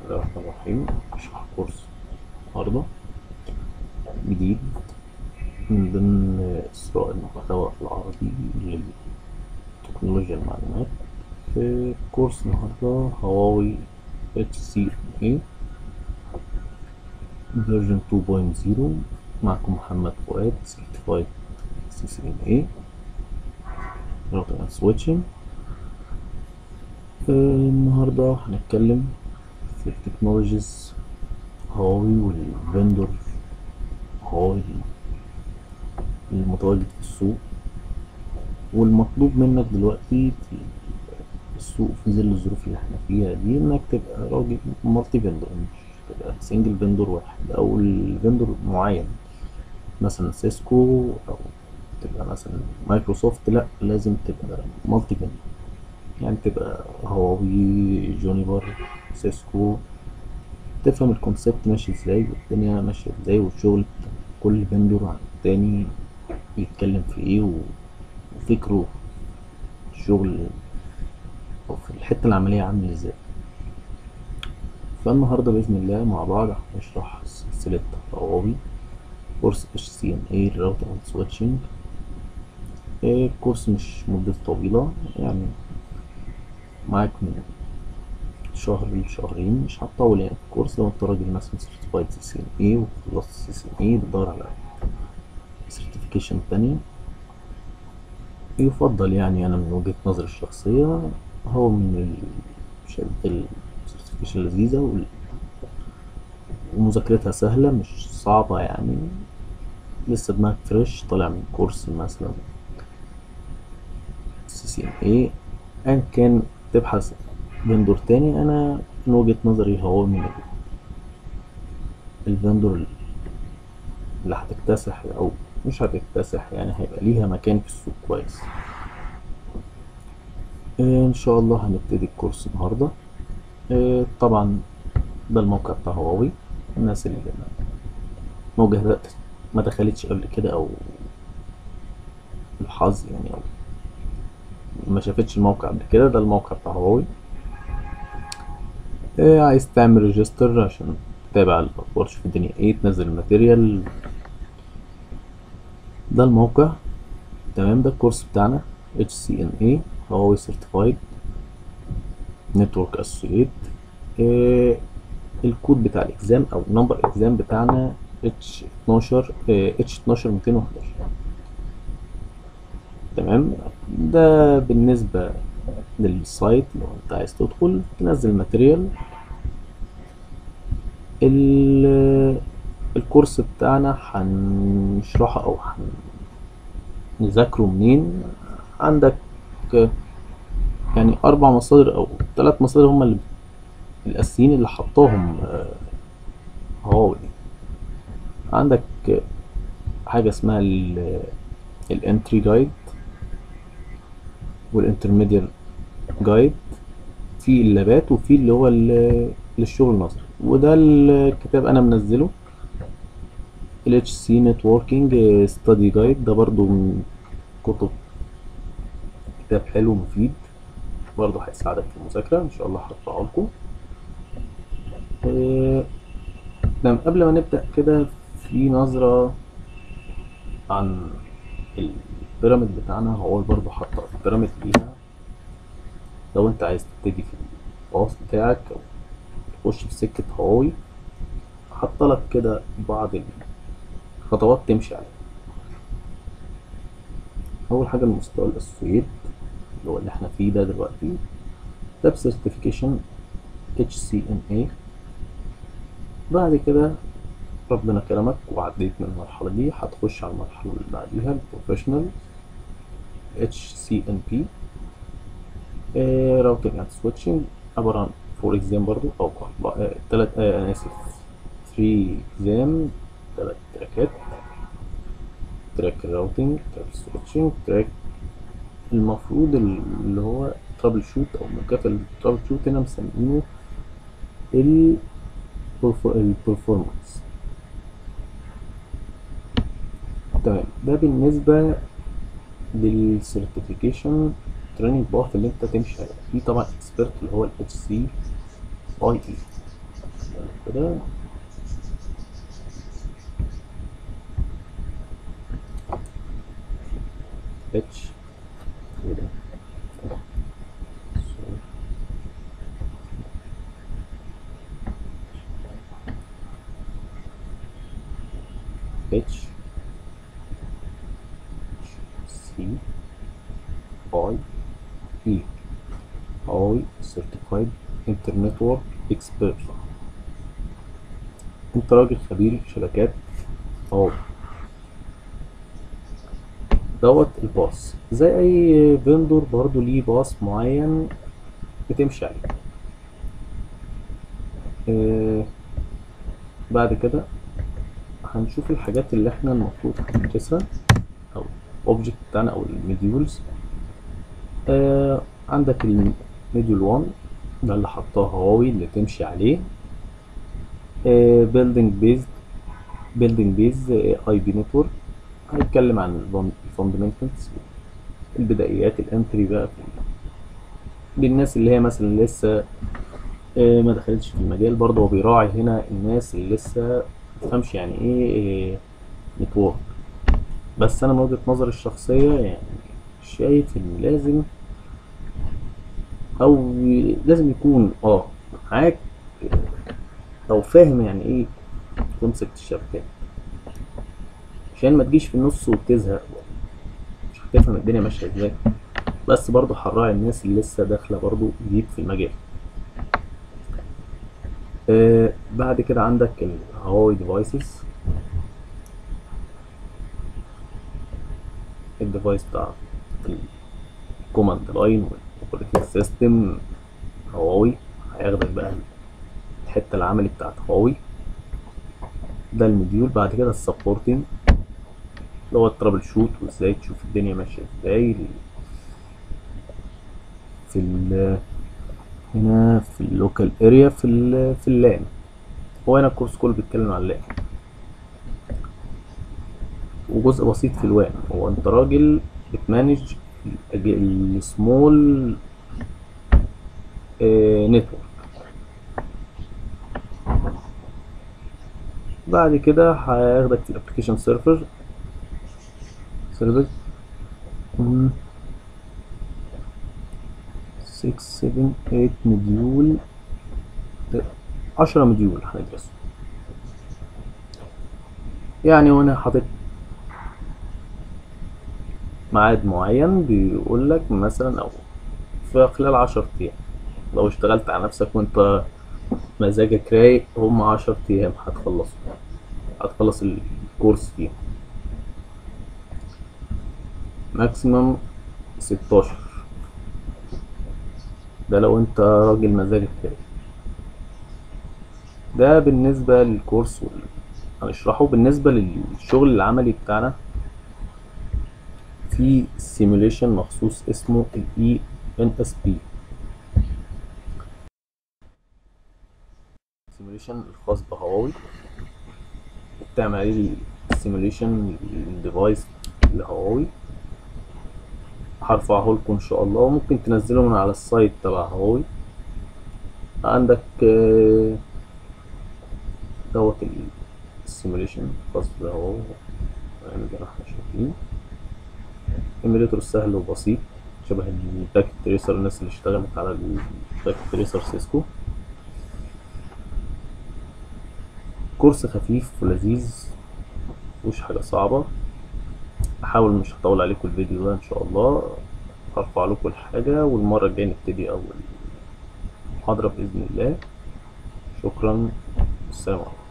الله الرحمن الرحيم اشرح كورس النهاردة جديد من ضمن إسراء المحتوى العربي لتكنولوجيا المعلومات في كورس النهاردة هواوي HCA فيرجن 2.0 معكم محمد فؤاد سيرتيفايد CCNA راوتر اند سويتشنج النهاردة هنتكلم في التكنولوجيز هواوي والفندور هواوي المتواجد في السوق والمطلوب منك دلوقتي في السوق في ظل الظروف اللي احنا فيها دي انك تبقى راجل مالتي فندور مش تبقى سنجل فندور واحد او الفندور معين مثلا سيسكو او تبقى مثلا مايكروسوفت لا لازم تبقى مالتي فندور يعني تبقى هواوي جونيبر سيسكو تفهم الكونسيبت ماشي ازاي والدنيا ماشية ازاي والشغل كل فندور عن التاني بيتكلم في ايه وفكره الشغل او في الحتة العملية عامل ازاي فالنهاردة بإذن الله مع بعض هنشرح سلسلة هواوي كورس اتش سي ان اي راوتر اند سويتشنج كورس مش مدة طويلة يعني معاك من شهر لشهرين مش هتطول يعني في الكورس لو انت راجل مثلا سيرتيفايد سي سي ان اي وخلصت سي سي ان اي بتدور على سيرتيفيكيشن تانية يفضل يعني انا من وجهة نظري الشخصية هو من السيرتيفيكيشن لذيذة وال- ومذاكرتها سهلة مش صعبة يعني لسه دماغك فريش طالع من كورس مثلا سي سي ان اي ان كان تبحث فندور تاني انا من وجهة نظري هو من ال- الفندور اللي هتكتسح او مش هتكتسح يعني هيبقى ليها مكان في السوق كويس آه، ان شاء الله هنبتدي الكورس النهاردة آه، طبعا ده الموقع بتاع هواوي الناس اللي ما وجهت ما دخلتش قبل كده او الحظ يعني او ما شافتش الموقع قبل كده ده الموقع بتاع هواوي آه، عايز تعمل ريجستر عشان تتابع الاخبار تشوف الدنيا ايه تنزل الماتيريال ده الموقع تمام ده الكورس بتاعنا HCNA هواوي سيرتيفايد نتورك اسوسييت الكود بتاع الاكزام او نمبر اكزام بتاعنا H12 آه، H12 211 تمام ده بالنسبة للسايت لو انت عايز تدخل تنزل ماتيريال ال- الكورس بتاعنا هنشرحه او هنذاكره منين عندك يعني اربع مصادر او ثلاث مصادر هما اللي الاساسيين اللي حطاهم آه، هواوي عندك حاجة اسمها الانتري جايد والانترميديال جايد في اللابات وفي اللي هو ال- للشغل النظري وده الكتاب انا منزله ال HC Networking Study Guide ده برضو من كتب كتاب حلو ومفيد برضو هيساعدك في المذاكرة ان شاء الله هرفعه لكم آه، تمام قبل ما نبدأ كده في نظرة عن البيراميد بتاعنا هو برضو حاطة البيراميد ليها لو انت عايز تبتدي في الباص بتاعك او تخش في سكة هواوي حاطة لك كده بعض الخطوات تمشي عليها أول حاجة المستوى الأسوسييت اللي هو اللي احنا فيه ده دلوقتي ده بسيرتيفيكيشن HCNA بعد كده ربنا كرمك وعديت من المرحلة دي هتخش على المرحلة اللي بعديها البروفيشنال HCNP راوتنج اند سويتشنج عبارة عن فور اكزام برضو او أربعة- آه، تلات آه، انا اسف 3 اكزام تلات تراكات تراك الراوتنج تراك السويتشنج تراك المفروض اللي هو ترابل شوت او مكافأة الترابل شوت هنا مسمينه ال البرفورمانس تمام ده بالنسبة للسيرتيفيكيشن تريننج باث اللي انت تمشي عليه في طبعا اكسبرت اللي هو ال HC اي اي كده اتش كده اتش سي اي اي اي سيرتيفايد انترنت ورك اكسبيرت انت راجل خبير شبكات اهو دوت الباص زي اي فيندور برضو ليه باص معين بتمشي عليه آه بعد كده هنشوف الحاجات اللي احنا المفروض هندرسها او الاوبجكت بتاعنا او المديولز آه عندك المديول 1 ده اللي حطاه هواوي اللي تمشي عليه بيلدينج بيز بيلدينج بيز اي بي نتورك هنتكلم عن الفاندمنتالز البدايات الانتري بقى في للناس اللي هي مثلا لسه آه ما دخلتش في المجال برضه هو بيراعي هنا الناس اللي لسه متفهمش يعني ايه نتورك بس انا من وجهة نظري الشخصية يعني شايف ان لازم او لازم يكون اه معاك او فاهم يعني ايه كونسبت الشبكات عشان ما تجيش في النص وتزهق مش هتفهم الدنيا ماشيه ازاي بس برضه هنراعي الناس اللي لسه داخله برضه جديد في المجال آه بعد كده عندك الهواوي ديفايسز الديفايس بتاع الكوماند لاين والاوبريتنج سيستم هواوي هياخدك بقى الحته العملي بتاعت هواوي ده المديول بعد كده السبورتنج اللي هو الترابل شوت وازاي تشوف الدنيا ماشيه ازاي في ال هنا في اللوكال اريا في ال في اللان هو هنا الكورس كله بيتكلم عن اللان وجزء بسيط في الوان هو انت راجل بتمانج السمول نتورك بعد كده هياخدك في الابلكيشن سيرفر سيرفر 6 7 8 مديول 10 مديول هندرسه يعني وانا حاطط ميعاد معين بيقول لك مثلا او في خلال 10 ايام لو اشتغلت على نفسك وانت مزاجك رايق هم 10 ايام هتخلصوا هتخلص الكورس فيه ماكسيمم 16 ده لو انت راجل مزاجك رايق ده بالنسبة للكورس واللي هنشرحه بالنسبة للشغل العملي بتاعنا في سيموليشن مخصوص اسمه ال ENSP السيموليشن الخاص بهواوي بتعمل عليه السيموليشن للديفايس لهواوي هرفعه لكم ان شاء الله وممكن تنزله من على السايت تبع هواوي عندك دوت السيموليشن الخاص بهواوي زي ما احنا شايفين ايميليتور سهل وبسيط شبه الباك تريسر الناس اللي اشتغلت على الباك تريسر سيسكو كورس خفيف ولذيذ مفيهوش حاجة صعبة احاول مش هطول عليكم الفيديو ده ان شاء الله هرفع لكم الحاجة والمرة الجاية نبتدي اول محاضرة بإذن الله شكرا السلام عليكم